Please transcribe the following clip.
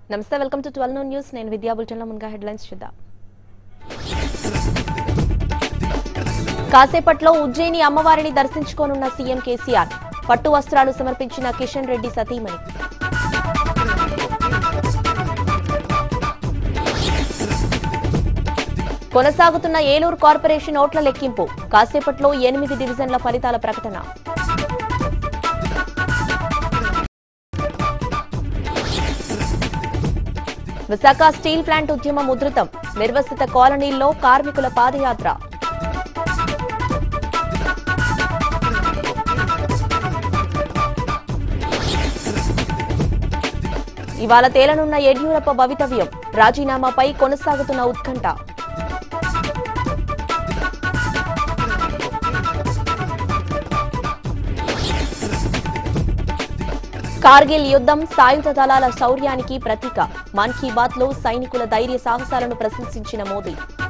నమస్తే welcome to twelve no news నేను విద్యా బులెటిన్లో ముందుగా హెడ్లైన్స్ చూద్దాం కాసేపట్లో ఉజ్జయిని అమ్మవారిని దర్శించుకోనున్న సీఎం కేసీఆర్ పట్టు వస్త్రాలు సమర్పించిన కిషన్ రెడ్డి సతీమణి కొనసాగుతున్న ఏలూరు కార్పొరేషన్ ఓట్ల లెక్కింపు కాసేపట్లో ఎనిమిది డివిజన్ల ఫలితాల ప్రకటన విశాఖ స్టీల్ ప్లాంట్ ఉద్యమం ఉధృతం నిర్వసిత కాలనీల్లో కార్మికుల పాదయాత్ర ఇవాళ తేలనున్న యడ్యూరప్ప భవితవ్యం రాజీనామాపై కొనసాగుతున్న ఉత్కంఠ కార్గిల్ యుద్ధం సాయుధ దళాల శౌర్యానికి ప్రతీక మన్ కీ బాత్ లో సైనికుల ధైర్య సాహసాలను ప్రశంసించిన మోదీ